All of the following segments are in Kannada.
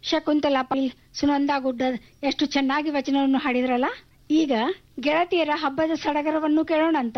ಶಕುಂತಲಾ ಪಾಟೀಲ್ ಸುನಂದಾ ಗುಡ್ಡದ್ ಎಷ್ಟು ಚೆನ್ನಾಗಿ ವಚನವನ್ನು ಹಾಡಿದ್ರಲ್ಲ ಈಗ ಗೆಳತಿಯರ ಹಬ್ಬದ ಸಡಗರವನ್ನು ಕೇಳೋಣಂತ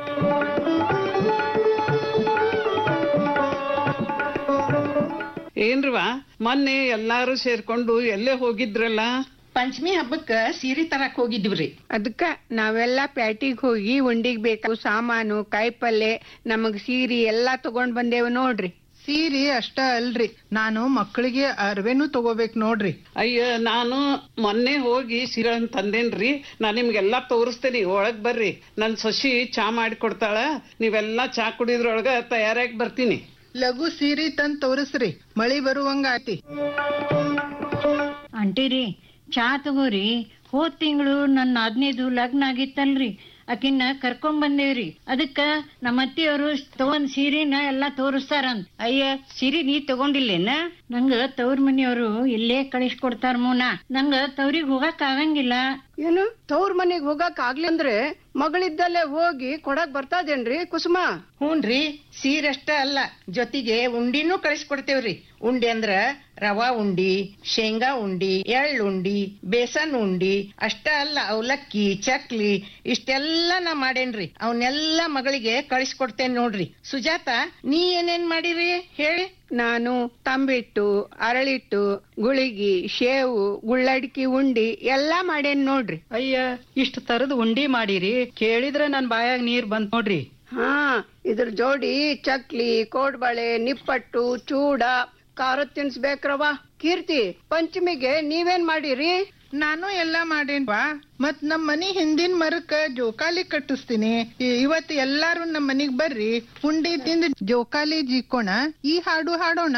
ಏನ್ರವ ಮೊನ್ನೆ ಎಲ್ಲಾರು ಸೇರ್ಕೊಂಡು ಎಲ್ಲೇ ಹೋಗಿದ್ರಲ್ಲ ಪಂಚಮಿ ಹಬ್ಬಕ್ಕ ಸೀರೆ ತರಕ್ ಹೋಗಿದ್ವಿ ಅದಕ್ಕ ನಾವೆಲ್ಲ ಪ್ಯಾಟಿಗ್ ಹೋಗಿ ಉಂಡಿಗ್ ಬೇಕಾದ ಸಾಮಾನು ಕಾಯಿಪಲ್ಲೆ ನಮಗ್ ಸೀರಿ ಎಲ್ಲಾ ತಗೊಂಡ್ ಬಂದೇವ್ ನೋಡ್ರಿ ಸೀರೆ ಅಷ್ಟ ಅಲ್ರಿ ನಾನು ಮಕ್ಕಳಿಗೆ ಅರ್ವೆನೂ ತಗೋಬೇಕ್ ನೋಡ್ರಿ ಅಯ್ಯ ನಾನು ಮೊನ್ನೆ ಹೋಗಿ ಸೀರೆ ತಂದೇನ್ರಿ ನಾ ನಿಮ್ಗೆಲ್ಲಾ ತೋರಿಸ್ತೇನೆ ಒಳಗ್ ಬರ್ರಿ ನನ್ ಸೊಸಿ ಚಾ ಮಾಡಿ ಕೊಡ್ತಾಳ ನೀವೆಲ್ಲಾ ಚಾ ಕುಡಿದ್ರೊಳಗ ತಯಾರಾಗಿ ಬರ್ತೀನಿ ಲಘು ಸೀರೆ ತಂದ್ ತೋರಿಸ್ರಿ ಮಳಿ ಬರುವಂಗ ಆತಿ ಅಂಟಿರಿ ಚಾ ತಗೋರಿ ಹೋದ್ ತಿಂಗಳು ನನ್ನ ಹದಿನೈದು ಲಗ್ನ ಆಗಿತ್ತಲ್ರಿ ಆಕಿನ್ನ ಕರ್ಕೊಂಡ್ ಬಂದೇವ್ರಿ ಅದಕ್ಕ ನಮ್ಮ ಅತ್ತಿಯವರು ತಗೊಂಡ್ ಸೀರೆನ ಎಲ್ಲಾ ತೋರಿಸ್ತಾರಂತ ಅಯ್ಯ ಸೀರೆ ನೀ ತಗೊಂಡಿಲ್ಲೇನ ನಂಗ ತವ್ರ ಮನೆಯವರು ಇಲ್ಲೇ ಕಳಿಸ್ಕೊಡ್ತಾರ ಮೂನ ನಂಗ ತವ್ರಿಗ್ ಹೋಗಕ್ ಆಗಂಗಿಲ್ಲ ಏನು ತವ್ರ ಮನೆಗ್ ಹೋಗಕ್ ಆಗ್ಲಿ ಅಂದ್ರೆ ಮಗಳಿದ್ದಲ್ಲೇ ಹೋಗಿ ಕೊಡಕ್ ಬರ್ತಾದೇನ್ರಿ ಕುಸುಮ ಹೂನ್ರಿ ಸೀರೆ ಅಷ್ಟ ಅಲ್ಲ ಜೊತೆಗೆ ಉಂಡಿನೂ ಕಳಿಸ್ಕೊಡ್ತೇವ್ರಿ ಉಂಡಿ ಅಂದ್ರ ರವಾ ಉಂಡಿ ಶೇಂಗಾ ಉಂಡಿ ಎಳ್ಳು ಉಂಡಿ ಬೇಸನ್ ಉಂಡಿ ಅಷ್ಟ ಅಲ್ಲ ಅವಲಕ್ಕಿ ಚಕ್ಲಿ ಇಷ್ಟೆಲ್ಲ ನಾ ಮಾಡೇನ್ರಿ ಅವನ್ನೆಲ್ಲ ಮಗಳಿಗೆ ಕಳಿಸ್ಕೊಡ್ತೇನೆ ನೋಡ್ರಿ ಸುಜಾತ ನೀ ಏನೇನ್ ಮಾಡಿರಿ ಹೇಳಿ ನಾನು ತಂಬಿಟ್ಟು ಅರಳಿಟ್ಟು ಗುಳಿಗಿ ಶೇವು ಗುಳ್ಳಡ್ಕಿ ಉಂಡಿ ಎಲ್ಲಾ ಮಾಡೇನ್ ನೋಡ್ರಿ ಅಯ್ಯ ಇಷ್ಟ ತರದ್ ಉಂಡಿ ಮಾಡಿರಿ ಕೇಳಿದ್ರೆ ನನ್ ಬಾಯಾಗ ನೀರ್ ಬಂತ್ ನೋಡ್ರಿ ಹಾ ಇದ್ರ ಜೋಡಿ ಚಕ್ಲಿ ಕೋಡ್ಬಳೆ ನಿಪ್ಪಟ್ಟು ಚೂಡ ಖಾರದ ತಿನ್ಸ್ಬೇಕ್ರವ ಕೀರ್ತಿ ಪಂಚಮಿಗೆ ನೀವೇನ್ ಮಾಡಿರಿ ನಾನು ಎಲ್ಲಾ ಮಾಡೇನ್ವಾ ಮತ್ ನಮ್ ಮನಿ ಹಿಂದಿನ ಮರಕ್ಕ ಜೋಕಾಲಿ ಕಟ್ಟಿಸ್ತೀನಿ ಇ- ಇವತ್ ಎಲ್ಲಾರು ನಮ್ ಮನಿಗ್ ಬರ್ರಿ ಉಂಡಿ ತಿಂದ್ ಜೋಕಾಲಿ ಜೀಕೋಣ ಈ ಹಾಡು ಹಾಡೋಣ